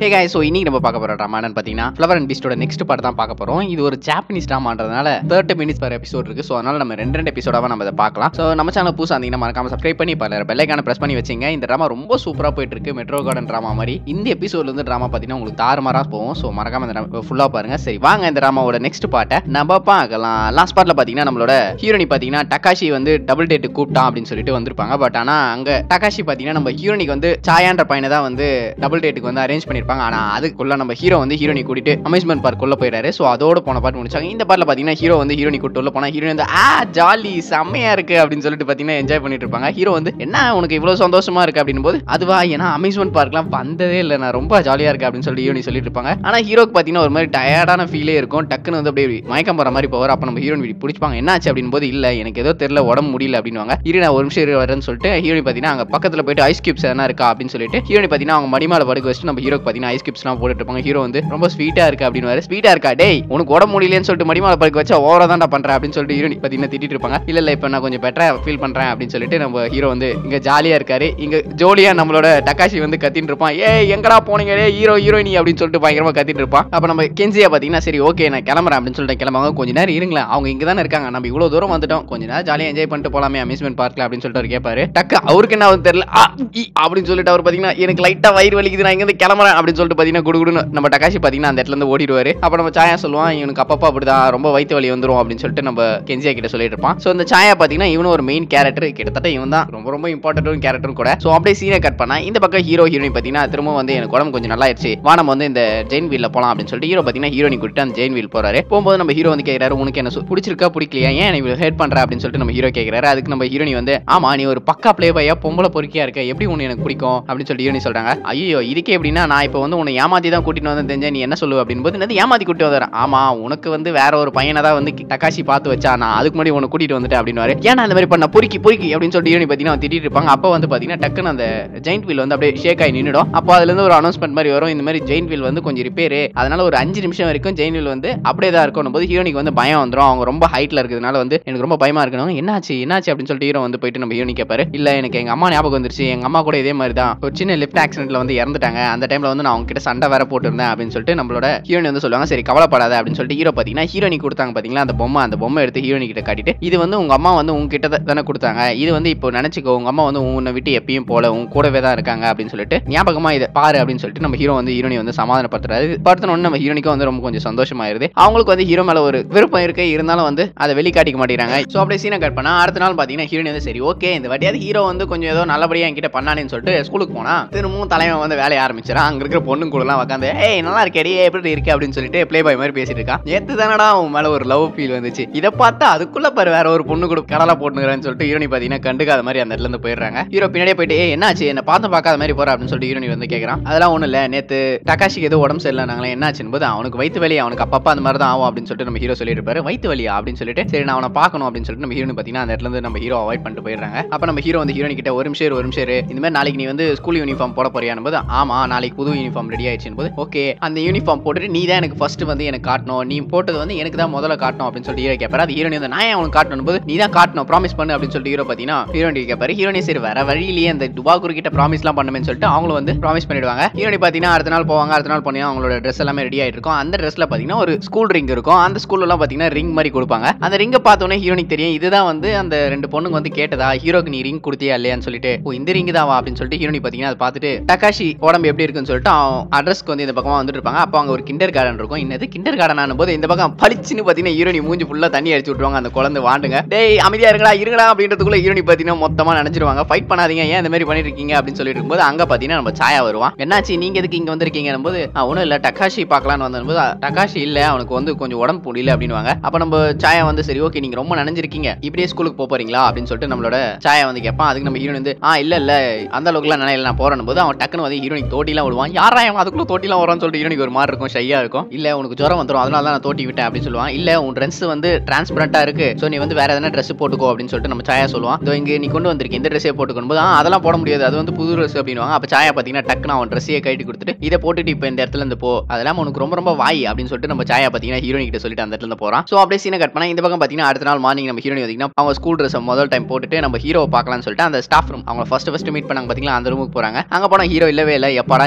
ஹே guys so இன்னைக்கு நம்ம பார்க்க போகிற ட்ராமா என்னன்னு பார்த்தீங்கன்னா ஃப்ளவர் அண்ட் பீஸ்டோட நெக்ஸ்ட் பார்ட் தான் பார்க்க போகிறோம் இது ஒரு ஜாப்பனீஸ் ட்ராமான்றதுனால தேர்ட்டி மினிட்ஸ் பர் எபிசோட் இருக்கு ஸோ அதனால நம்ம ரெண்டு ரெண்டு எபிசோடாக நம்ம இதை பார்க்கலாம் ஸோ நம்ம சேனல் புதுசாக இருந்தீங்கன்னா மறக்காம சப்ஸ்கிரைப் பண்ணி பல பெல்லைக்கான ப்ரெஸ் பண்ணி வச்சிங்க இந்த ட்ராமா ரொம்ப சூப்பராக போயிட்டு இருக்கு மெட்ரோ கார்டன் ட்ராமா மாதிரி இந்த எபிசோட்ல இருந்து ட்ராமா பார்த்தீங்கன்னா உங்களுக்கு தாறுமாறாக போகும் ஸோ மறக்காம இந்த ஃபுல்லாக பாருங்க சரி வாங்க இந்த ட்ராமாவோட நெக்ஸ்ட் பார்ட்டை நம்ம பார்க்கலாம் லாஸ்ட் பார்ட்ல பார்த்தீங்கன்னா நம்மளோட ஹீரோனி பார்த்தீங்கன்னா டக்காஷி வந்து டபுள் டேட்டு கூப்பிட்டான் அப்படின்னு சொல்லிட்டு வந்திருப்பாங்க பட் ஆனால் அங்கே டக்காஷி பார்த்தீங்கன்னா நம்ம ஹீரோனிக்கு வந்து சாயான்ற பையனை தான் வந்து டபுள் டேட்டுக்கு வந்து அரேஞ்ச் பண்ணியிருப்பாங்க ஆனால் அதுக்குள்ள நம்ம ஹீரோ வந்து ஹீரோனி கூட்டிட்டு அமேஸ்மெண்ட் பார்க் உள்ள போயிடாரு ஸோ அதோட போன பாட்டு முடிச்சாங்க இந்த பாட்டில் பார்த்தீங்கன்னா ஹீரோ வந்து ஹீரோனி கூட்டு உள்ள போனா ஹீரோனி வந்து ஆ ஜாலி செம்மையா இருக்கு அப்படின்னு சொல்லிட்டு பார்த்தீங்கன்னா என்ஜாய் பண்ணிட்டு இருப்பாங்க ஹீரோ வந்து என்ன உனக்கு இவ்வளோ சந்தோஷமா இருக்கு அப்படின்னு போது அதுவா ஏன்னா அமேஸ்மெண்ட் பார்க்லாம் வந்ததே இல்லை நான் ரொம்ப ஜாலியா இருக்கு அப்படின்னு சொல்லிட்டு ஹீரோனி சொல்லிட்டு இருப்பாங்க ஆனால் ஹீரோக்கு பார்த்தீங்கன்னா ஒரு மாதிரி டயர்டான ஃபீலே இருக்கும் டக்குன்னு வந்து அப்படியே மயக்கம் போற மாதிரி போவார் அப்போ நம்ம ஹீரோனி பிடிச்சிப்பாங்க என்னாச்சு அப்படின்னு போது இல்லை எனக்கு ஏதோ தெரியல உடம்பு முடியல அப்படின்னுவாங்க இரு நான் ஒரு நிமிஷம் இரு வரேன்னு சொல்லிட்டு ஹீரோனி பார்த்தீங்கன்னா அங்கே பக்கத்தில் போயிட்டு ஐஸ் கியூப்ஸ் எதனா இருக்கா அப்படின்னு சொல்லிட்டு ஹீரோனி பார்த்தீங்கன்னா அவங்க மடிமால படுக்க வச்சுட்டு நம்ம ஹீரோக்கு பார்த்தீங்கன்னா ஐஸ் கியூப்ஸ்லாம் போட்டுட்டு இருப்பாங்க ஹீரோ வந்து ரொம்ப ஸ்வீட்டா இருக்கு அப்படின்னு ஸ்வீட்டா இருக்கா டேய் உனக்கு உடம்பு முடியலன்னு சொல்லிட்டு மடிமால படுக்க வச்சா ஓவரா தான்டா பண்றேன் அப்படின்னு சொல்லிட்டு ஹீரோனி பார்த்தீங்கன்னா திட்டிட்டு இருப்பாங்க இல்ல இல்ல இப்போ நான் கொஞ்சம் பெட்டரா ஃபீல் பண்றேன் அப்படின்னு சொல்லிட்டு நம்ம ஹீரோ வந்து இங்க ஜாலியா இருக்காரு இங்க ஜோலியா நம்மளோட டக்காஷி வந்து கத்திட்டு இருப்பான் ஏ எங்கடா போனீங்க டேய் ஹீரோ ஹீரோயினி அப்படின்னு சொல்லிட்டு பயங்கரமா கத்திட்டு இருப்பான் அப்ப நம்ம கெஞ்சியா பாத்தீங்கன்னா சரி ஓகே நான் கிளம்புறேன் அப்படின்னு சொல்லிட்டு கிளம்புவாங்க கொஞ்ச நேரம் இருங்களேன் அவங்க இங்க தானே இருக்காங்க நம்ம இவ்வளவு தூரம் வந்துட்டோம் கொஞ்ச நேரம் ஜாலியா என்ஜாய் பண்ணிட்டு போலாமே அம்யூஸ்மெண்ட் பார்க்ல அப்படின்னு சொல்லிட்டு அவர் கேட்பாரு டக்கு அவருக்கு என்ன ஆகுது தெரியல ஆ, இ அப்படின்னு சொல்லிட்டு அவர் பாத்தீங்கன்னா எனக்கு லைட்டா வயிறு வலிக்குது நான் இங்க இருந்து கிளம்புறேன் அப்படின்னு சொல்லிட்டு பாத்தீங்கன்னா குடுகுடுன்னு நம்ம டக்காஷி பாத்தீங்கன்னா அந்த இடத்துல இருந்து ஓடிடுவாரு அப்ப நம்ம சாயா சொல்லுவான் இவனுக்கு அப்பப்பா அப்படிதான் ரொம்ப வயிற்று வலி வந்துரும் அப்படின்னு சொல்லிட்டு நம்ம கெஞ்சியா கிட்ட சொல்லிட்டு இருப்பான் ஸோ இந்த சாயா பாத்தீங்கன்னா இவனும் ஒரு மெயின் கேரக்டர் கிட்டத்தட்ட இவன் தான் ரொம்ப ரொம்ப இம்பார்ட்டன்ட் கேரக்டரும் கூட ஸோ அப்படியே சீனை கட் பண்ணா இந்த பக்கம் ஹீரோ ஹீரோயின் பாத்தீங்கன்னா திரும்ப வந்து எனக்கு உடம்பு கொஞ்சம் நல்லா ஆயிடுச்சு வா நம்ம வந்து இந்த ஜெயின் வீல்ல போலாம் அப்படின்னு சொல்லிட்டு ஹீரோ பாத்தீங்கன்னா ஹீரோனி கூட்டிட்டு அந்த ஜெயின் வீல் போறாரு போகும்போது நம்ம ஹீரோ வந்து கேட்கறாரு உனக்கு என்ன சு- பிடிச்சிருக்கா பிடிக்கலையா ஏன் நீ ஹேட் பண்ற அப்படின்னு சொல்லிட்டு நம்ம ஹீரோ கேட்கறாரு அதுக்கு நம்ம ஹீரோனி வந்து ஆமா நீ ஒரு பக்கா பிளே பையா பொம்பளை பொறுக்கியா இருக்க எப்படி உன்னை எனக்கு பிடிக்கும் அப்படின்னு சொல்லிட்டு ஹீரோனி சொல்றாங்க ஐயோ இதுக்கே எப்படின்னா நான் இப்போ வந்து உன்னை ஏமாத்தி தான் கூட்டிட்டு வந்து தெரிஞ்சேன் நீ என்ன சொல்லுவ அப்படின்னு போது என்னது ஏமாத்தி கூட்டி வந்துறேன் ஆமா உனக்கு வந்து வேற ஒரு பையனை தான் வந்து டக்காஷி பார்த்து வச்சா நான் அதுக்கு முன்னாடி உன்னை கூட்டிட்டு வந்துட்டேன் அப்படின்னு ஏன்னா அந்த மாதிரி பண்ண பொறுக்கி பொறுக்கி அப்படின்னு சொல்லிட்டு ஹீரோனி பார்த்தீங்கன்னா அவன் திட்டிட்டு இருப்பாங்க அப்போ வந்து பார்த்தீங்கன்னா டக்குன்னு அந்த ஜெயின்ட் வீல் வந்து அப்படியே ஷேக் ஆகி நின்றுடும் அப்போ அதுல இருந்து ஒரு அனௌன்ஸ்மெண்ட் மாதிரி வரும் இந்த மாதிரி ஜெயின் வீல் வந்து கொஞ்சம் ரிப்பேர் அதனால ஒரு அஞ்சு நிமிஷம் வரைக்கும் ஜெயின் வீல் வந்து அப்படியே தான் இருக்கும் போது ஹீரோனிக்கு வந்து பயம் வந்துடும் அவங்க ரொம்ப ஹைட்ல இருக்கிறதுனால வந்து எனக்கு ரொம்ப பயமா இருக்கணும் என்னாச்சு என்னாச்சு அப்படின்னு சொல்லிட்டு ஹீரோ வந்து போயிட்டு நம்ம ஹீரோனி கேட்பாரு இல்ல எனக்கு எங்க அம்மா ஞாபகம் வந்துருச்சு எங்க அம்மா கூட இதே மாதிரி தான் ஒரு சின்ன லிஃப்ட் ஆக்சிடென்ட்ல வந்து இறந்துட்டாங்க அந்த டைம்ல வந்து நான் அவங்க கிட்ட சண்டை வேற போட்டுருந்தேன் அப்படின்னு சொல்லிட்டு நம்மளோட ஹீரோனி வந்து சொல்லுவாங்க சரி கவலைப்படாத அப்படின்னு சொல்லிட்டு ஹீரோ பாத்தீங்கன்னா ஹீரோனி கொடுத்தாங்க பாத்தீங்களா அந்த பொம்மை அந்த பொம்மை எடுத்து ஹீரோனி கிட்ட காட்டிட்டு இது வந்து உங்க அம்மா வந்து உங்ககிட்ட தான் தானே கொடுத்தாங்க இது வந்து இப்போ நினைச்சுக்கோ உங்க அம்மா வந்து உன்னை விட்டு எப்பயும் போல உன் கூடவே தான் இருக்காங்க அப்படின்னு சொல்லிட்டு ஞாபகமா இதை பாரு அப்படின்னு சொல்லிட்டு நம்ம ஹீரோ வந்து ஹீரோனி வந்து சமாதானப்படுத்துறாரு படுத்தணும்னு நம்ம ஹீரோனிக்கும் வந்து ரொம்ப கொஞ்சம் சந்தோஷமாயிருது அவங்களுக்கு வந்து ஹீரோ மேல ஒரு விருப்பம் இருக்கு இருந்தாலும் வந்து அதை வெளிக்காட்டிக்க மாட்டேங்கிறாங்க ஸோ அப்படியே சீனை கட் பண்ணா அடுத்த நாள் பாத்தீங்கன்னா ஹீரோனி வந்து சரி ஓகே இந்த வாட்டியாவது ஹீரோ வந்து கொஞ்சம் ஏதோ நல்லபடியா என்கிட்ட பண்ணானேன்னு சொல்லிட்டு ஸ்கூலுக்கு போனா திரும்பவும் தலைவன் வந்து வேலைய ஆரம்பிச்சிடறான் அங்க இருக்கிற பொண்ணுங்க கூட எல்லாம் உட்காந்து ஏய் நல்லா இருக்கேடி எப்படி இருக்கு அப்படின்னு சொல்லிட்டு ப்ளே பாய் மாதிரி பேசிட்டு இருக்கான் நேத்து தானடா உன் மேல ஒரு லவ் ஃபீல் வந்துச்சு இதை பார்த்தா அதுக்குள்ள பாரு வேற ஒரு பொண்ணு கூட கடலை போட்டுங்கிறேன்னு சொல்லிட்டு ஹீரோனி பாத்தீங்கன்னா கண்டுக்காத மாதிரி அந்த இடத்துல இருந்து போயிடுறாங்க ஹீரோ பின்னாடியே போயிட்டு ஏய் என்னாச்சு என்ன பார்த்து பார்க்காத மாதிரி போற அப்படின்னு சொல்லிட்டு ஹீரோனி வந்து கேட்கறான் அதெல்லாம் ஒண்ணும் இல்ல நேத்து டகாஷிக்கு ஏதோ உடம்பு சரியில்லை நாங்களே என்னாச்சுன்னு போது அவனுக்கு வயிற்று வலி அவனுக்கு அப்பப்பா அந்த மாதிரி தான் ஆகும் அப்படின்னு சொல்லிட்டு நம்ம ஹீரோ சொல்லிட்டு இருப்பாரு வயிற்று வலியா அப்படின்னு சொல்லிட்டு சரி நான் அவனை பார்க்கணும் அப்படின்னு சொல்லிட்டு நம்ம ஹீரோனி பாத்தீங்கன்னா அந்த இடத்துல இருந்து நம்ம ஹீரோ அவாய்ட் பண்ணிட்டு போயிடுறாங்க அப்ப நம்ம ஹீரோ வந்து ஹீரோனி கிட்ட ஒரு நிமிஷம் இரு, ஒரு நிமிஷம் இரு. இந்த மாதிரி நாளைக்கு நீ வந்து ஸ்கூல் யூனிஃபார்ம் போட போறியான்னு போது ஆமா நாளைக்கு புது யூனிஃபார்ம் ரெடி ஆயிடுச்சுன்னு போது ஓகே அந்த யூனிஃபார்ம் போட்டுட்டு நீ தான் எனக்கு ஃபர்ஸ்ட் வந்து எனக்கு காட்டணும் நீ போட்டது வந்து எனக்கு தான் முதல்ல காட்டணும் அப்படின்னு சொல்லிட்டு ஹீரோ கேட்பாரு அது ஹீரோனி வந்து நான் ஏன் அவனுக்கு காட்டணும் போது நீ தான் காட்டணும் ப்ராமிஸ் பண்ணு அப்படின்னு சொல்லிட்டு ஹீரோ பாத்தீங்கன்னா ஹீரோனி கேட்பாரு ஹீரோனி சரி வேற வழியிலேயே அந்த துபாகூர் கிட்ட ப்ராமிஸ்லாம் பண்ணுமேன்னு சொல்லிட்டு அவங்களும் வந்து ப்ராமிஸ் பண்ணிடுவாங்க ஹீரோனி பாத்தீங்கன்னா அடுத்த நாள் போவாங்க அடுத்த நாள் பண்ணி அவங்களோட ட்ரெஸ் எல்லாமே ரெடி ஆயிட்டு இருக்கும் அந்த ட்ரெஸ்ல பாத்தீங்கன்னா ஒரு ஸ்கூல் ரிங் இருக்கும் அந்த ஸ்கூல்ல எல்லாம் பாத்தீங்கன்னா ரிங் மாதிரி கொடுப்பாங்க அந்த ரிங்கை பார்த்தோன்னே ஹீரோனிக்கு தெரியும் இதுதான் வந்து அந்த ரெண்டு பொண்ணுங்க வந்து கேட்டதா ஹீரோக்கு நீ ரிங் கொடுத்தியா இல்லையான்னு சொல்லிட்டு ஓ இந்த ரிங் தாவா அப்படின்னு சொல்லிட்டு ஹீரோனி பாத்தீங்கன்னா அதை பார்த்துட்டு டகாஷி உடம்பு எப்படி இருக்குன்னு சொல்லிட்டு அவன் அட்ரஸ்க்கு வந்து இந்த பக்கமா வந்துட்டு இருப்பாங்க அப்போ அங்க ஒரு கிண்டர் கார்டன் இருக்கும் இன்னது கிண்டர் கார்டன் போது இந்த பக்கம் பளிச்சுன்னு பாத்தீங்கன்னா ஹீரோனி மூஞ்சி ஃபுல்லா தண்ணி அடிச்சு விட்டுருவாங்க அந்த குழந்தை வாண்டுங்க டேய் அமைதியா இருங்கடா இருங்கடா அப்படின்றதுக்குள்ள ஹீரோனி பாத்தீங்கன்னா மொத்தமா நினைச்சிருவாங்க ஃபைட் பண்ணாதீங்க ஏன் இந்த மாதிரி பண்ணிட்டு இருக்கீங்க அப்படின்னு சொல்லிட்டு இருக்கும்போது அங்க பாத்தீங்கன்னா நம்ம சாயா வருவான் என்னாச்சு நீங்க எதுக்கு இங்க வந்திருக்கீங்க போது ஒன்றும் இல்ல டக்காஷி பார்க்கலான்னு வந்தபோது டக்காஷி இல்ல அவனுக்கு வந்து கொஞ்சம் உடம்பு முடியல அப்படின்னுவாங்க அப்ப நம்ம சாயா வந்து சரி ஓகே நீங்க ரொம்ப நினைஞ்சிருக்கீங்க இப்படியே ஸ்கூலுக்கு போக போறீங்களா அப்படின்னு சொல்லிட்டு நம்மளோட சாயா வந்து கேட்பான் அதுக்கு நம்ம ஹீரோயின் வந்து ஆ இல்ல இல்ல அந்த அளவுக்குலாம் நினைல நான் போறேன் போது அவன் டக்குன்னு வந்து ஹீரோனிக்கு தோட்டிலாம் விடுவான் யாரா அவன் அதுக்குள்ள தோட்டிலாம் வரான்னு சொல்லிட்டு ஹீரோனிக்கு ஒரு மாதிரி இருக்கும் ஷையா இருக்கும் இல்ல உனக்கு ஜுரம் வந்துரும் அதனால தான் நான் தோட்டி விட்டேன் அப்படின்னு சொல்லுவான் இல்ல உன் ட்ரெஸ் வந்து டிரான்ஸ்பரண்டா இருக்கு சோ நீ வந்து வேற எதனா ட்ரெஸ் போட்டுக்கோ அப்படின்னு சொல்லிட்டு நம்ம சாயா சொல்லுவான் இதோ இங்க நீ கொண்டு வந்திருக்க இந்த ட்ரெஸ்ஸே போட்டுக்கணும் போது "ஆ, அதெல்லாம் போட முடியாது அது வந்து புது ட்ரெஸ் அப்படின்னுவாங்க அப்ப சாயா பாத்தீங்கன்னா டக்குன்னு அவன் ட்ரெஸ்ஸையே கட்டி கொடுத்துட்டு இதை போட்டுட்டு இப்போ இந்த இடத்துல இருந்து போ அதெல்லாம் உனக்கு ரொம்ப ரொம்ப வாய் அப்படின்னு சொல்லிட்டு நம்ம சாயா பாத்தீங்கன்னா ஹீரோனி கிட்ட சொல்லிட்டு அந்த இடத்துல இருந்து போறான் சோ அப்படியே சீனை கட் பண்ணா இந்த பக்கம் பாத்தீங்கன்னா அடுத்த நாள் மார்னிங் நம்ம ஹீரோனி பாத்தீங்கன்னா அவங்க ஸ்கூல் ட்ரெஸ் முதல் டைம் போட்டுட்டு நம்ம ஹீரோ பார்க்கலாம்னு சொல்லிட்டு அந்த ஸ்டாஃப் ரூம் அவங்க ஃபர்ஸ்ட் ஃபர்ஸ்ட் மீட் பண்ணாங்க பாத்தீங்களா அந்த ரூமுக்கு போறாங்க அங்க போனா ஹீரோ இல்லவே இல்லை எப்படா இந்த பிசாசு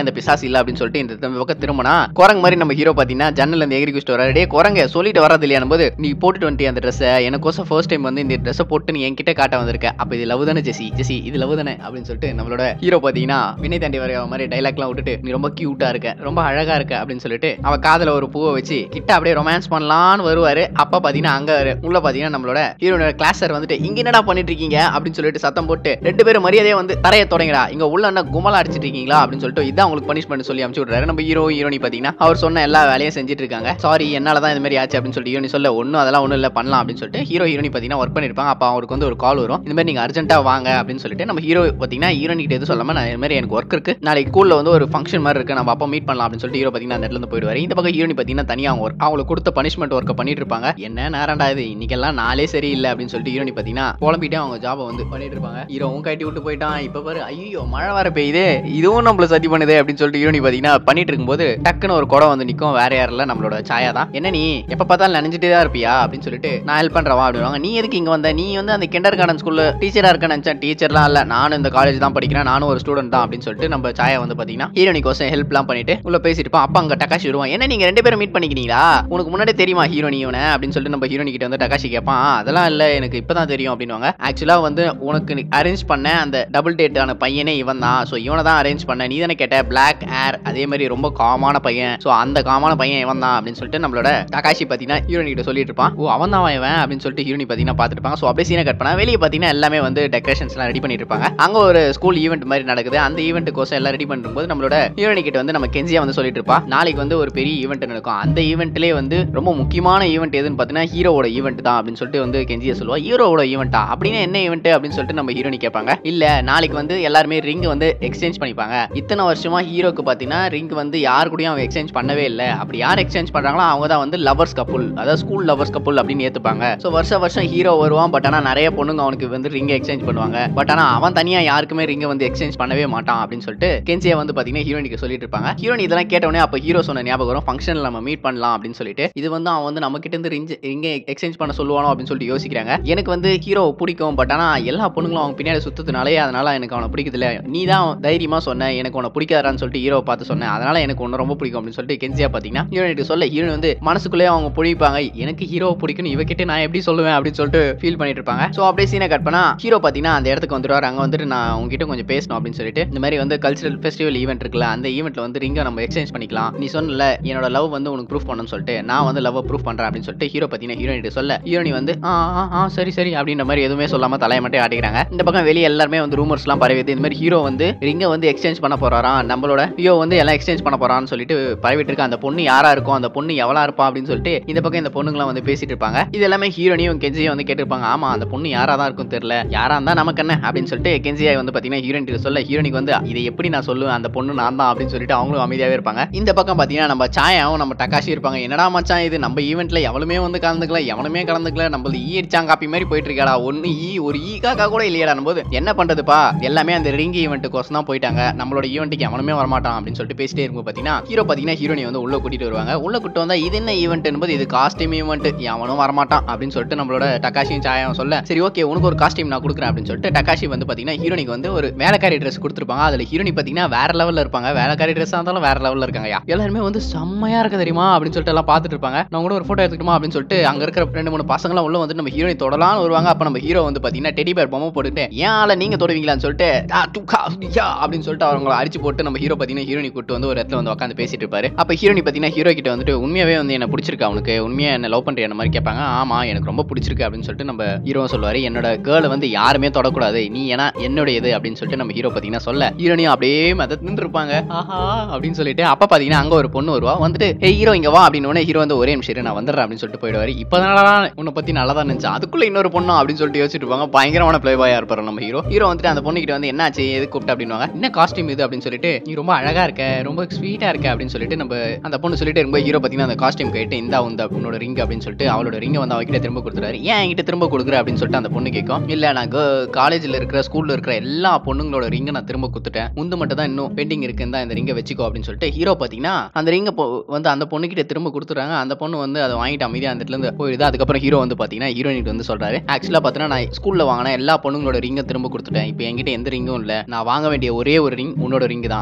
காசு இல்ல அப்படின்னு சொல்லிட்டு இந்த தம்பி பக்கம் திரும்பினா குரங்கு மாதிரி நம்ம ஹீரோ பாத்தீங்கன்னா ஜன்னல் இருந்து எகிரி குச்சிட்டு வராரு டே குரங்க சொல்லிட்டு வராது இல்லையா போது நீ போட்டுட்டு வந்துட்டு அந்த ட்ரெஸ்ஸை எனக்கோசம் ஃபர்ஸ்ட் டைம் வந்து இந்த ட்ரெஸ்ஸை போட்டு நீ என்கிட்ட காட்ட வந்திருக்க அப்ப இது லவ் தானே ஜெசி ஜெசி இது லவ் தானே அப்படின்னு சொல்லிட்டு நம்மளோட ஹீரோ பாத்தீங்கன்னா வினை தாண்டி வர மாதிரி டைலாக்லாம் விட்டுட்டு நீ ரொம்ப கியூட்டா இருக்க ரொம்ப அழகா இருக்க அப்படின்னு சொல்லிட்டு அவ காதுல ஒரு பூவை வச்சு கிட்ட அப்படியே ரொமான்ஸ் பண்ணலாம்னு வருவாரு அப்ப பாத்தீங்கன்னா அங்க உள்ள பாத்தீங்கன்னா நம்மளோட ஹீரோனோட கிளாஸ் சார் வந்துட்டு இங்க என்னடா பண்ணிட்டு இருக்கீங்க அப்படின்னு சொல்லிட்டு சத்தம் போட்டு ரெண்டு பேரும் மரியாதையே வந்து தரைய தொடங்கடா இங்க உள்ள என்ன குமலா அடிச்சிட்டு இருக்கீங்களா அப்படின்னு சொல்லிட்டு இதான் உங்களுக்கு பனிஷ்மெண்ட் சொல்லி அமுச்சு விடுறாரு நம்ம ஹீரோ ஹீரோனி பாத்தீங்கன்னா அவர் சொன்ன எல்லா வேலையும் செஞ்சுட்டு இருக்காங்க சாரி என்னால தான் இந்த மாதிரி ஆச்சு அப்படின்னு சொல்லிட்டு ஹீரோனி சொல்ல ஒன்றும் அதெல்லாம் ஒன்றும் இல்லை பண்ணலாம் அப்படின்னு சொல்லிட்டு ஹீரோ ஹீரோனி பாத்தீங்கன்னா ஒர்க் பண்ணிருப்பாங்க அப்ப அவருக்கு வந்து ஒரு கால் வரும் இந்த மாதிரி நீங்க அர்ஜென்ட்டா வாங்க அப்படின்னு சொல்லிட்டு நம்ம ஹீரோ பாத்தீங்கன்னா ஹீரோனி கிட்ட எதுவும் சொல்லாம நான் இந்த மாதிரி எனக்கு ஒர்க் இருக்கு நாளைக்கு ஸ்கூல்ல வந்து ஒரு ஃபங்க்ஷன் மாதிரி இருக்கு நம்ம அப்போ மீட் பண்ணலாம் அப்படின்னு சொல்லிட்டு ஹீரோ பாத்தீங்கன்னா அந்த இடத்துல இருந்து போயிடுவாரு இந்த பக்கம் ஹீரோனி பாத்தீங்கன்னா தனியா அவங்க work- அவங்களுக்கு கொடுத்த பனிஷ்மெண்ட் ஒர்க்கை பண்ணிட்டு இருப்பாங்க என்ன நேரம்டா இது இன்னைக்கெல்லாம் நாளே சரியில்லை அப்படின்னு சொல்லிட்டு ஹீரோனி பாத்தீங்கன்னா புலம்பிட்டே அவங்க ஜாபை வந்து பண்ணிட்டு இருப்பாங்க ஹீரோவும் கட்டி விட்டு போயிட்டான் இப்ப பாரு ஐயோ மழை வர பெய்யுது இதுவும் நம்மள சதி பண்ணுது அப்படின்னு சொல்லிட்டு ஹீரோனி பாத்தீங்கன்னா பண்ணிட்டு இருக்கும்போது டக்குன்னு ஒரு குடம் வந்து நிக்கும் வேற யாரும் இல்ல நம்மளோட சாயா தான் என்ன நீ எப்ப பார்த்தாலும் நினைஞ்சிட்டே தான் இருப்பியா அப்படின்னு சொல்லிட்டு நான் ஹெல்ப் பண்றவா அப்படிவாங்க நீ எதுக்கு இங்க வந்த நீ வந்து அந்த கிண்டர் கார்டன் ஸ்கூல்ல டீச்சரா இருக்க நினைச்சேன் டீச்சர்லாம் இல்ல நானும் இந்த காலேஜ் தான் படிக்கிறேன் நானும் ஒரு ஸ்டூடெண்ட் தான் அப்படின்னு சொல்லிட்டு நம்ம சாயா வந்து பாத்தீங்கன்னா ஹீரோனிக்கோசம் ஹெல்ப்லாம் பண்ணிட்டு உள்ள பேசிட்டு இருப்பான் அப்ப அங்க டக்காஷி வருவான் என்ன நீங்க ரெண்டு பேரும் மீட் பண்ணிக்கிறீங்களா உனக்கு முன்னாடி தெரியுமா ஹீரோனி இவனை அப்படின்னு சொல்லிட்டு நம்ம ஹீரோனி கிட்ட வந்து டக்காஷி கேட்பான் "ஆ, அதெல்லாம் இல்ல எனக்கு இப்பதான் தெரியும் அப்படின்னுவாங்க ஆக்சுவலா வந்து உனக்கு அரேஞ்ச் பண்ண அந்த டபுள் டேட்டான பையனே இவன் தான் ஸோ இவனை தான் அரேஞ்ச் பண்ண நீ தானே கேட்ட பிளாக் ஏர் அதே மாதிரி ரொம்ப காமான பையன் ஸோ அந்த காமான பையன் இவன் தான் அப்படின்னு சொல்லிட்டு நம்மளோட டகாஷி பார்த்தீங்கன்னா ஹீரோனி கிட்ட சொல்லிட்டு இருப்பான் ஓ அவன் தான் இவன் அப்படின்னு சொல்லிட்டு ஹீரோனி பார்த்தீங்கன்னா பார்த்துட்டு இருப்பாங்க ஸோ அப்படியே சீனை கட் பண்ணா வெளியே பார்த்தீங்கன்னா எல்லாமே வந்து டெக்கரேஷன்ஸ்லாம் ரெடி பண்ணிட்டு இருப்பாங்க அங்கே ஒரு ஸ்கூல் ஈவெண்ட் மாதிரி நடக்குது அந்த ஈவெண்ட்டுக்கோசம் எல்லாம் ரெடி பண்ணும்போது நம்மளோட ஹீரோனி கிட்ட வந்து நம்ம கெஞ்சியா வந்து சொல்லிட்டு இருப்பா நாளைக்கு வந்து ஒரு பெரிய ஈவெண்ட் நடக்கும் அந்த ஈவெண்ட்லேயே வந்து ரொம்ப முக்கியமான ஈவெண்ட் எதுன்னு பார்த்தீங்கன்னா ஹீரோவோட ஈவெண்ட் தான் அப்படின்னு சொல்லிட்டு வந்து கெஞ்சியா சொல்லுவா ஹீரோவோட ஈவெண்ட்டா அப்படின்னா என்ன ஈவெண்ட் அப்படின்னு சொல்லிட்டு நம்ம ஹீரோனி கேட்பாங்க இல்ல நாளைக்கு வந்து எல்லாருமே ரிங் வந்து எக்ஸ்சேஞ்ச் பண்ணிப்பாங்க இத்தனை வருஷமா ஹீரோக்கு பார்த்தீங்கன்னா ரிங் வந்து யார் கூடயும் அவன் எக்ஸ்சேஞ்ச் பண்ணவே இல்லை அப்படி யார் எக்ஸ்சேஞ்ச் பண்றாங்களோ அவங்க தான் வந்து லவர்ஸ் கப்புள் அதாவது ஸ்கூல் லவர்ஸ் கப்புள் அப்படின்னு ஏத்துப்பாங்க ஸோ வருஷம் வருஷம் ஹீரோ வருவான் பட் ஆனால் நிறைய பொண்ணுங்க அவனுக்கு வந்து ரிங் எக்ஸ்சேஞ்ச் பண்ணுவாங்க பட் ஆனால் அவன் தனியா யாருக்குமே ரிங்கை வந்து எக்ஸ்சேஞ்ச் பண்ணவே மாட்டான் அப்படின்னு சொல்லிட்டு கென்சியா வந்து பாத்தீங்கன்னா ஹீரோனிக்கு சொல்லிட்டு இருப்பாங்க ஹீரோனி இதெல்லாம் கேட்ட உடனே அப்போ ஹீரோ சொன்ன ஞாபகம் வரும் ஃபங்க்ஷனில் நம்ம மீட் பண்ணலாம் அப்படின்னு சொல்லிட்டு இது வந்து அவன் வந்து நம்ம கிட்ட இருந்து ரிங் ரிங்கை எக்ஸ்சேஞ்ச் பண்ண சொல்லுவானோ அப்படின்னு சொல்லிட்டு யோசிக்கிறாங்க எனக்கு வந்து ஹீரோ பிடிக்கும் பட் ஆனால் எல்லா பொண்ணுங்களும் அவங்க பின்னாடி சுத்ததுனாலே அதனால எனக்கு அவனை பிடிக்குதுல நீ தான் தைரியமா சொன்ன எனக்கு உன பிடிக்காதான்னு சொல்லிட்டு ஹீரோவை பார்த்து சொன்னேன் அதனால எனக்கு ஒன்று ரொம்ப பிடிக்கும் அப்படின்னு சொல்லிட்டு கென்சியா பார்த்தீங்கன்னா ஹீரோனிட்டு சொல்ல ஹீரோனி வந்து மனசுக்குள்ளேயே அவங்க பிடிப்பாங்க எனக்கு ஹீரோவை பிடிக்கும் இவகிட்ட நான் எப்படி சொல்லுவேன் அப்படின்னு சொல்லிட்டு ஃபீல் பண்ணிட்டு இருப்பாங்க ஸோ அப்படியே சீனை கட் பண்ணா ஹீரோ பார்த்தீங்கன்னா அந்த இடத்துக்கு வந்துடுவார் அங்கே வந்துட்டு நான் உங்ககிட்ட கொஞ்சம் பேசணும் அப்படின்னு சொல்லிட்டு இந்த மாதிரி வந்து கல்ச்சரல் ஃபெஸ்டிவல் ஈவெண்ட் இருக்குல்ல அந்த ஈவெண்ட்ல வந்து ரிங்கை நம்ம எக்ஸ்சேஞ்ச் பண்ணிக்கலாம் நீ சொன்னல என்னோட லவ் வந்து உனக்கு ப்ரூஃப் பண்ணணும்னு சொல்லிட்டு நான் வந்து லவ் ப்ரூஃப் பண்றேன் அப்படின்னு சொல்லிட்டு ஹீரோ பார்த்தீங்கன்னா ஹீரோனிட்ட சொல்ல ஹீரோனி வந்து ஆ ஆ, ஆ சரி சரி அப்படின்ற மாதிரி எதுவுமே சொல்லாம தலையை மட்டும் ஆட்டிக்கிறாங்க இந்த பக்கம் வெளியே எல்லாருமே வந்து ரூமர்ஸ்லாம் பரவிது இந்த மாதிரி ஹீரோ வந்து ரிங்கை வந்து எக்ஸ்சேஞ்ச் பண்ண போறாராம் நம்மளோட ஹீரோ வந்து எல்லாம் எக்ஸ்சேஞ்ச் பண்ண போறான்னு சொல்லிட்டு பரவிட்டு இருக்க அந்த பொண்ணு யாரா இருக்கும் அந்த பொண்ணு எவ்வளா இருப்பா அப்படின்னு சொல்லிட்டு இந்த பக்கம் இந்த பொண்ணுங்களாம் வந்து பேசிட்டு இருப்பாங்க இது எல்லாமே ஹீரோனியும் கெஞ்சியும் வந்து கேட்டிருப்பாங்க ஆமா அந்த பொண்ணு யாரா தான் இருக்கும் தெரியல யாரா இருந்தா நமக்கு என்ன அப்படின்னு சொல்லிட்டு கெஞ்சியா வந்து பாத்தீங்கன்னா ஹீரோயின் கிட்ட சொல்ல ஹீரோனிக்கு வந்து இதை எப்படி நான் சொல்லுவேன் அந்த பொண்ணு நான் தான் அப்படின்னு சொல்லிட்டு அவங்களும் அமைதியாவே இருப்பாங்க இந்த பக்கம் பாத்தீங்கன்னா நம்ம சாயாவும் நம்ம டக்காஷி இருப்பாங்க என்னடா மச்சான் இது நம்ம ஈவெண்ட்ல எவனுமே வந்து கலந்துக்கல எவனுமே கலந்துக்கல நம்மளது ஈ அடிச்சாங்க காப்பி மாதிரி போயிட்டு இருக்காடா ஒன்னு ஈ ஒரு ஈ காக்கா கூட இல்லையாடா போது என்ன பண்றதுப்பா எல்லாமே அந்த ரிங் ஈவெண்ட்டுக்கோசம் தான் போயிட்டாங்க நம்மளோட ஈவெண்ட்டுக்கு எவனுமே வரமாட்டான் அப்படின்னு சொல்லிட்டு பேசிட்டே இருக்கும் பாத்தீங்கன்னா ஹீரோ பாத்தீங்கன்னா ஹீரோனி வந்து உள்ள கூட்டிட்டு வருவாங்க உள்ள கூட்டு வந்தா இது என்ன ஈவெண்ட் என்பது இது காஸ்டியூம் ஈவெண்ட் எவனும் வரமாட்டான் அப்படின்னு சொல்லிட்டு நம்மளோட டக்காஷியும் சாயாவும் சொல்ல சரி ஓகே உனக்கு ஒரு காஸ்டியூம் நான் கொடுக்குறேன் அப்படின்னு சொல்லிட்டு டக்காஷி வந்து பாத்தீங்கன்னா ஹீரோனிக்கு வந்து ஒரு வேலைக்காரி ட்ரெஸ் கொடுத்துருப்பாங்க அதுல ஹீரோனி பாத்தீங்கன்னா வேற லெவல்ல இருப்பாங்க வேலைக்காரி ட்ரெஸ் இருந்தாலும் வேற லெவல்ல இருக்காங்க எல்லாருமே வந்து செம்மையா இருக்கு தெரியுமா அப்படின்னு சொல்லிட்டு எல்லாம் பார்த்துட்டு இருப்பாங்க நான் கூட ஒரு போட்டோ எடுத்துக்கிட்டுமா அப்படின்னு சொல்லிட்டு அங்க இருக்கிற ரெண்டு மூணு பசங்களாம் உள்ள வந்து நம்ம ஹீரோனி தொடலாம்னு வருவாங்க அப்ப நம்ம ஹீரோ வந்து பாத்தீங்கன்னா டெடி பேர் பொம்மை போட்டுட்டு ஏன் ஆள நீங்க தொடுவீங்களான்னு சொல்லிட்டு "ஆ, டு, கா, யா" அப்படின்னு சொல்லிட்டு அவங்கள அடிச்சு போட்டு நம்ம ஹீரோ பாத்தீங்கன்னா ஹீரோனி கூட்டு வந்து ஒரு இடத்துல வந்து உட்காந்து பேசிட்டு இருப்பாரு அப்ப ஹீரோனி பாத்தீங்கன்னா ஹீரோ கிட்ட வந்துட்டு உண்மையாவே வந்து என்ன பிடிச்சிருக்கு அவனுக்கு உண்மையா என்ன லவ் பண்றிய மாதிரி கேட்பாங்க ஆமா எனக்கு ரொம்ப பிடிச்சிருக்கு அப்படின்னு சொல்லிட்டு நம்ம ஹீரோ சொல்லுவாரு என்னோட கேர்ளை வந்து யாருமே தொடக்கூடாது நீ ஏன்னா என்னுடையது அப்படின்னு சொல்லிட்டு நம்ம ஹீரோ பாத்தீங்கன்னா சொல்ல ஹீரோனியும் அப்படியே மதத்து நின்று இருப்பாங்க ஆஹா அப்படின்னு சொல்லிட்டு அப்ப பாத்தீங்கன்னா அங்க ஒரு பொண்ணு வருவா வந்துட்டு ஹே ஹீரோ இங்க வா அப்படின்னு உடனே ஹீரோ வந்து ஒரே நிமிஷம் இரு, நான் வந்துடுறேன் அப்படின்னு சொல்லிட்டு போயிடுவாரு இப்பதான் உன்னை பத்தி நல்லா தான் நினைச்சேன் அதுக்குள்ள இன்னொரு பொண்ணு அப்படின்னு சொல்லிட்டு யோசிச்சுட்டு இருப்பாங்க பயங்கரமான பிளே பாயா இருப்பாரு நம்ம ஹீரோ ஹீரோ வந்துட்டு அந்த பொண்ணு கிட்ட வந்து என்னாச்சு எது கூப்பிட்டு அப்படின்னுவாங்க என்ன காஸ்டியூம் இது அப்படின்னு சொல்லிட்டு நீ ரொம்ப அழகா இருக்க ரொம்ப ஸ்வீட்டா இருக்க அப்படின்னு சொல்லிட்டு நம்ம அந்த பொண்ணு சொல்லிட்டு இருக்கும்போது ஹீரோ பாத்தீங்கன்னா அந்த காஸ்டியூம் கேட்டு இந்தா உந்த உன்னோட ரிங் அப்படின்னு சொல்லிட்டு அவளோட ரிங்கை வந்து அவகிட்ட திரும்ப கொடுத்துறாரு ஏன் என்கிட்ட திரும்ப கொடுக்குற அப்படின்னு சொல்லிட்டு அந்த பொண்ணு கேட்கும் இல்ல நான் காலேஜ்ல இருக்கிற ஸ்கூல்ல இருக்கிற எல்லா பொண்ணுங்களோட ரிங்கை நான் திரும்ப கொடுத்துட்டேன் முந்து மட்டும் தான் இன்னும் பெண்டிங் இருக்குன்னு தான் இந்த ரிங்கை வச்சுக்கோ அப்படின்னு சொல்லிட்டு ஹீரோ பாத்தீங்கன்னா அந்த ரிங்கை வந்து அந்த பொண்ணு கிட்ட திரும்ப கொடுத்துறாங்க அந்த பொண்ணு வந்து அதை வாங்கிட்டு அமைதியா அந்த இடத்துல இருந்து போயிடுது அதுக்கப்புறம் ஹீரோ வந்து பாத்தீங்கன்னா ஹீரோயினிட்டு வந்து சொல்றாரு ஆக்சுவலா பாத்தீங்கன்னா நான் ஸ்கூல்ல வாங்கின எல்லா பொண்ணுங்களோட ரிங்கை திரும்ப கொடுத்துட்டேன் இப்போ என்கிட்ட எந்த ரிங்கும் இல்ல நான் வாங்க வேண்டிய ஒரே ஒரு ரிங் உன்னோட ரிங் தான் அந்த ரிங்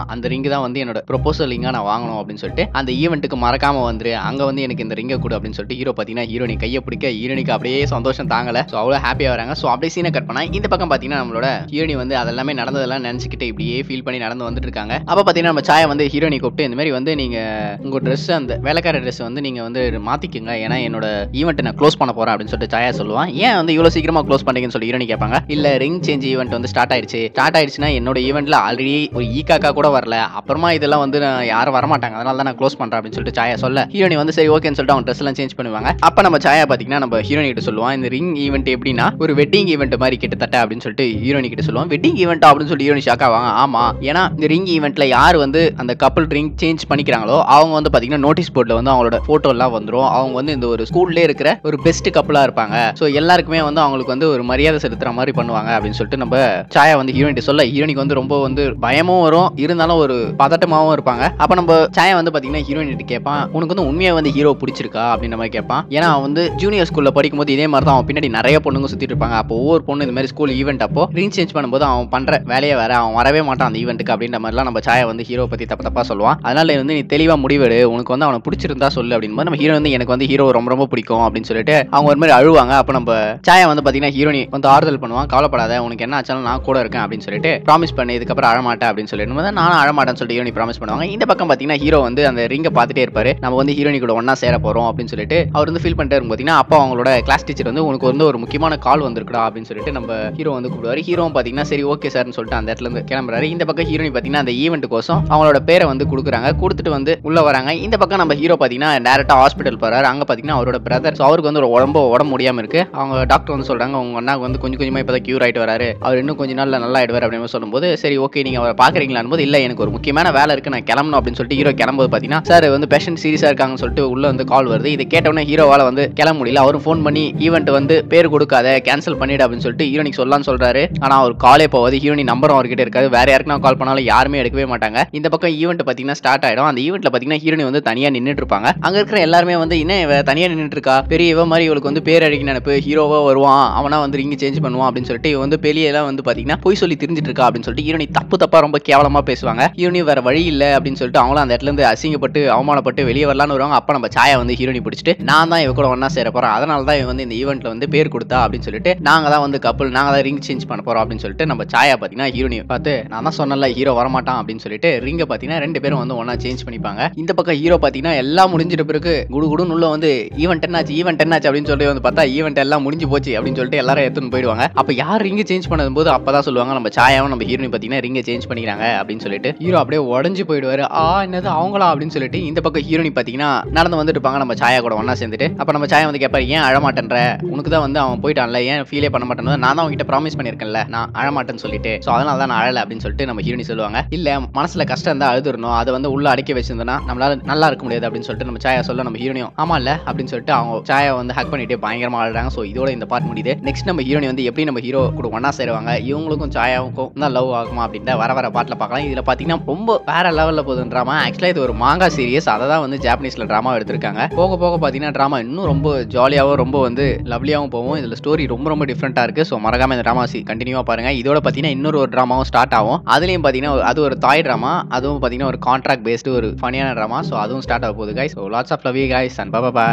ரிங்கு தான் வந்து என்னோட ப்ரொபோசல் ரிங்காக நான் வாங்கணும் அப்படின்னு சொல்லிட்டு அந்த ஈவெண்ட்டுக்கு மறக்காம வந்துரு அங்க வந்து எனக்கு இந்த ரிங்கை கொடு அப்படின்னு சொல்லிட்டு ஹீரோ பார்த்தீங்கன்னா ஹீரோனி கையை பிடிக்க ஹீரோனிக்கு அப்படியே சந்தோஷம் தாங்கல ஸோ அவ்வளோ ஹாப்பியாக வராங்க ஸோ அப்படியே சீனை கட் பண்ணா இந்த பக்கம் பார்த்தீங்கன்னா நம்மளோட ஹீரோனி வந்து அதெல்லாமே நடந்ததெல்லாம் நினச்சிக்கிட்டு இப்படியே ஃபீல் பண்ணி நடந்து வந்துட்டு இருக்காங்க அப்போ பார்த்தீங்கன்னா நம்ம சாயை வந்து ஹீரோனி கூப்பிட்டு இந்த மாதிரி வந்து நீங்க உங்க ட்ரெஸ் அந்த வேலைக்கார ட்ரெஸ் வந்து நீங்க வந்து மாத்திக்கங்க ஏன்னா என்னோட ஈவெண்ட் நான் க்ளோஸ் பண்ண போறேன் அப்படின்னு சொல்லிட்டு சாயா சொல்லுவான் ஏன் வந்து இவ்வளோ சீக்கிரமா க்ளோஸ் பண்ணீங்கன்னு சொல்லி ஹீரோனி கேட்பாங்க இல்ல ரிங் சேஞ்ச் ஈவெண்ட் வந்து ஸ்டார்ட் ஆயிடுச்சு ஸ்டார்ட் ஆயிடுச்சுன்னா என்னோட ஈவெண்ட்ல ஆல்ரெடி ஒரு ஈ காக்கா கூட வரல அப்புறமா இதெல்லாம் வந்து நான் யாரும் வரமாட்டாங்க அதனால தான் நான் க்ளோஸ் பண்றேன் அப்படின்னு சொல்லிட்டு சாயா சொல்ல ஹீரோனி வந்து சரி ஓகேன்னு சொல்லிட்டு அவங்க ட்ரெஸ் எல்லாம் சேஞ்ச் பண்ணுவாங்க அப்ப நம்ம சாயா பாத்தீங்கன்னா நம்ம ஹீரோனி கிட்ட சொல்லுவான் இந்த ரிங் ஈவெண்ட் எப்படின்னா ஒரு வெட்டிங் ஈவெண்ட் மாதிரி கிட்டத்தட்ட அப்படின்னு சொல்லிட்டு ஹீரோனி கிட்ட சொல்லுவான் வெட்டிங் ஈவெண்ட் அப்படின்னு சொல்லி ஹீரோனி ஷாக் ஆவாங்க ஆமா ஏன்னா இந்த ரிங் ஈவெண்ட்ல யார் வந்து அந்த கப்பல் ரிங் சேஞ்ச் பண்ணிக்கிறாங்களோ அவங்க வந்து பாத்தீங்கன்னா நோட்டீஸ் போர்ட்ல வந்து அவங்களோட போட்டோ எல்லாம் வந்துரும் அவங்க வந்து இந்த ஒரு ஸ்கூல்ல இருக்கிற ஒரு பெஸ்ட் கப்பலா இருப்பாங்க ஸோ எல்லாருக்குமே வந்து அவங்களுக்கு வந்து ஒரு மரியாதை செலுத்துற மாதிரி பண்ணுவாங்க அப்படின்னு சொல்லிட்டு நம்ம சாயா வந்து ஹீரோனிட்ட சொல்ல ஹீரோனிக்கு வந்து ரொம்ப வந்து பயமும் வரும் இருந்தாலும் ஒரு பதட்டமாவும் இருப்பாங்க அப்ப நம்ம சாயா வந்து பாத்தீங்கன்னா ஹீரோயின் கேட்பான் உனக்கு வந்து உண்மையா வந்து ஹீரோ பிடிச்சிருக்கா அப்படின்ற மாதிரி கேட்பான் ஏன்னா அவன் வந்து ஜூனியர் ஸ்கூல்ல படிக்கும்போது இதே மாதிரி தான் அவன் பின்னாடி நிறைய பொண்ணுங்க சுத்திட்டு இருப்பாங்க அப்போ ஒவ்வொரு பொண்ணு இந்த மாதிரி ஸ்கூல் ஈவெண்ட் அப்போ ரிங் சேஞ்ச் பண்ணும்போது அவன் பண்ற வேலையை வேற அவன் வரவே மாட்டான் அந்த ஈவெண்ட்டுக்கு அப்படின்ற மாதிரிலாம் நம்ம சாயா வந்து ஹீரோ பத்தி தப்பு தப்பா சொல்லுவான் அதனால வந்து நீ தெளிவா முடிவெடு உனக்கு வந்து அவனை பிடிச்சிருந்தா சொல்லு அப்படின்னு நம்ம ஹீரோ வந்து எனக்கு வந்து ஹீரோ ரொம்ப ரொம்ப பிடிக்கும் அப்படின்னு சொல்லிட்டு அவங்க ஒரு மாதிரி அழுவாங்க அப்போ நம்ம சாயா வந்து பாத்தீங்கன்னா ஹீரோனி வந்து ஆறுதல் பண்ணுவான் கவலைப்படாத உனக்கு என்ன ஆச்சாலும் நான் கூட இருக்கேன் அப்படின்னு சொல்லிட்டு ப்ராமிஸ் பண்ணி இதுக்கப்புறம் அழமாட்டேன் அப்படின்னு சொல்லிட்டு போது நானும் அழமாட்டேன்னு சொல்லிட்டு ஹீரோனி ப்ராமிஸ் பண்ணுவாங்க இந்த பக்கம் பாத்தீங்கன்னா ஹீரோ வந்து அந்த ரிங்கை பார்த்துட்டே இருப்பாரு நம்ம வந்து ஹீரோனி கூட ஒண்ணா சேர போறோம் அப்படின்னு சொல்லிட்டு அவர் வந்து ஃபீல் பண்ணிட்டு இருக்கும் பாத்தீங்கன்னா அப்போ அவங்களோட கிளாஸ் டீச்சர் வந்து உனக்கு வந்து ஒரு முக்கியமான கால் வந்திருக்குடா அப்படின்னு சொல்லிட்டு நம்ம ஹீரோ வந்து கூப்பிடுவாரு ஹீரோ பாத்தீங்கன்னா சரி ஓகே சார்னு சொல்லிட்டு அந்த இடத்துல இருந்து கிளம்புறாரு இந்த பக்கம் ஹீரோனி பாத்தீங்கன்னா அந்த ஈவெண்ட் கோசம் அவங்களோட பேரை வந்து கொடுக்குறாங்க கொடுத்துட்டு வந்து உள்ள வராங்க இந்த பக்கம் நம்ம ஹீரோ பாத்தீங்கன்னா டேரக்டா ஹாஸ்பிட்டல் போறாரு அங்க பாத்தீங்கன்னா அவரோட பிரதர் அவருக்கு வந்து ஒரு உடம்பு உடம்பு முடியாம இருக்கு அவங்க டாக்டர் வந்து சொல்றாங்க உங்க அண்ணாக்கு வந்து கொஞ்சம் கொஞ்சமா இப்பதான் கியூர் ஆயிட்டு வராரு அவர் இன்னும் கொஞ்ச நாள்ல நல்லா ஆயிடுவார் அப்படின்னு சொல்லும்போது சரி ஓகே நீங்க அவரை பாக்குறீங்களான்னு போது இல்ல எனக்கு ஒரு முக்கியமான வேலை இருக்கு நான் கிளம்பணும் அப்படின்னு சொல்லிட்டு ஹீரோ கிளம்பும்போது பாத்தீங்கன்னா சார் வந்து பேஷண்ட் சீரியஸா இருக்காங்கன்னு சொல்லிட்டு உள்ள வந்து கால் வருது இதை கேட்டவுடனே ஹீரோவால வந்து கிளம்ப முடியல அவரும் ஃபோன் பண்ணி ஈவெண்ட் வந்து பேர் கொடுக்காத கேன்சல் பண்ணிடு அப்படின்னு சொல்லிட்டு ஹீரோனிக்கு சொல்லலாம்னு சொல்றாரு ஆனா அவர் காலே போவாது ஹீரோனி நம்பரும் அவர்கிட்ட இருக்காது வேற யாருக்கு நான் கால் பண்ணாலும் யாருமே எடுக்கவே மாட்டாங்க இந்த பக்கம் ஈவெண்ட் பாத்தீங்கன்னா ஸ்டார்ட் ஆயிடும் அந்த ஈவெண்ட்ல பாத்தீங்கன்னா ஹீரோனி வந்து தனியா நின்னுட்டு இருப்பாங்க அங்க இருக்கிற எல்லாருமே வந்து என்ன இவ தனியா நின்னுட்டு இருக்கா பெரிய இவ மாதிரி இவளுக்கு வந்து பேர் அடிக்க நினைப்பு ஹீரோவா வருவான் அவனா வந்து ரிங் சேஞ்ச் பண்ணுவான் அப்படின்னு சொல்லிட்டு இவ வந்து பெரிய எல்லாம் வந்து பாத்தீங்கன்னா பொய் சொல்லி தெரிஞ்சிட்டு இருக்கா அப்படின்னு சொல்லிட்டு ஹீரோனி தப்பு தப்பா ரொம்ப கேவலமா பேசுவாங்க ஹீரோனி வேற வழி இல்ல அப்படின்னு சொல்லிட்டு அவங்களும் அந்த இடத்துல இருந்து அசிங்கப்பட்டு அவமானப்பட்டு வெளியே வரலான்னு வருவாங்க அப்ப நம்ம சாயா வந்து ஹீரோனி பிடிச்சிட்டு நான் தான் இவ கூட ஒண்ணா சேர போறேன் அதனால தான் இவ வந்து இந்த ஈவெண்ட்ல வந்து பேர் கொடுத்தா அப்படின்னு சொல்லிட்டு நாங்க தான் வந்து கப்பல் நாங்க தான் ரிங் சேஞ்ச் பண்ண போறோம் அப்படின்னு சொல்லிட்டு நம்ம சாயா பாத்தீங்கன்னா ஹீரோனி பார்த்து நான் தான் சொன்னல ஹீரோ வரமாட்டான் அப்படின்னு சொல்லிட்டு ரிங்க பாத்தீங்கன்னா ரெண்டு பேரும் வந்து ஒண்ணா சேஞ்ச் பண்ணிப்பாங்க இந்த பக்கம் ஹீரோ பாத்தீங்கன்னா எல்லாம் முடிஞ்சிட்ட பிறகு குடு குடுன்னு உள்ள வந்து ஈவெண்ட் என்னாச்சு ஈவெண்ட் என்னாச்சு அப்படின்னு சொல்லி வந்து பார்த்தா ஈவெண்ட் எல்லாம் முடிஞ்சு போச்சு அப்படின்னு சொல்லிட்டு எல்லாரும் எடுத்துன்னு போயிடுவாங்க அப்ப யார் ரிங்க சேஞ்ச் பண்ணதும் போது அப்பதான் சொல்லுவாங்க நம்ம சாயாவும் நம்ம ஹீரோனி பாத்தீங்கன்னா ரிங்க சேஞ்ச் பண்ணிக்கிறாங்க அப்படின்னு சொல்லிட்டு ஹீரோ அப்படியே உடஞ்சு போயிடுவாரு ஆ என்னது அவங்களா அப்படின்னு சொல்லிட்டு இந்த பக்கம் ஹீரோனி பாத்தீங்கன்னா நடந்து வந்துட்டு இருப்பாங்க நம்ம சாயா கூட ஒண்ணா சேர்ந்துட்டு அப்ப நம்ம சாயா வந்து கேட்பாரு ஏன் அழமாட்டேன்ற உனக்கு தான் வந்து அவன் போயிட்டான்ல ஏன் ஃபீலே பண்ண மாட்டேன்னு நான் தான் அவன்கிட்ட ப்ராமிஸ் பண்ணியிருக்கேன்ல நான் அழமாட்டேன்னு சொல்லிட்டு ஸோ அதனால தான் நான் அழல அப்படின்னு சொல்லிட்டு நம்ம ஹீரோனி சொல்லுவாங்க இல்ல மனசுல கஷ்டம் இருந்தா அழுதுறணும் அதை வந்து உள்ள அடக்கி வச்சிருந்தோம்னா நம்மளால நல்லா இருக்க முடியாது அப்படின்னு சொல்லிட்டு நம்ம சாயா சொல்ல நம்ம ஹீரோனியும் ஆமா இல்ல அப்படின்னு சொல்லிட்டு அவங்க சாயா வந்து ஹக் பண்ணிட்டு பயங்கரமா அழுறாங்க ஸோ இதோட இந்த பார்ட் முடியுது நெக்ஸ்ட் நம்ம ஹீரோனி வந்து எப்படி நம்ம ஹீரோ கூட ஒண்ணா சேருவாங்க இவங்களுக்கும் சாயாவுக்கும் தான் லவ் ஆகுமா அப்படின்ட்டு வர வர பாட்டில் பார்க்கலாம் இதுல பாத்தீங்கன்னா ரொம்ப வேற லெவல்ல போகுது ட்ராமா ஆக்சுவலா இது ஒரு மாங்கா சீரியஸ் அதை தான் வந்து ஜாப்பனீஸ்ல ட்ராமா எடுத்திருக்காங்க போக போக பாத்தீங்கன்னா ட்ராமா இன்னும் ரொம்ப ஜாலியாகவும் ரொம்ப வந்து லவ்லியாகவும் போகும் இதுல ஸ்டோரி ரொம்ப ரொம்ப டிஃப்ரெண்டா இருக்கு ஸோ மறக்காம இந்த ட்ராமா கண்டினியூவா பாருங்க இதோட பாத்தீங்கன்னா இன்னொரு ஒரு ட்ராமாவும் ஸ்டார்ட் ஆகும் அதுலயும் பாத்தீங்கன்னா அது ஒரு தாய் ட்ராமா அதுவும் பாத்தீங்கன்னா ஒரு கான்ட்ராக்ட் பேஸ்டு ஒரு ஃபனியான ட்ராமா ஸோ அதுவும் ஸ்டார்ட் ஆக போகுது guys so lots of love you guys and Baba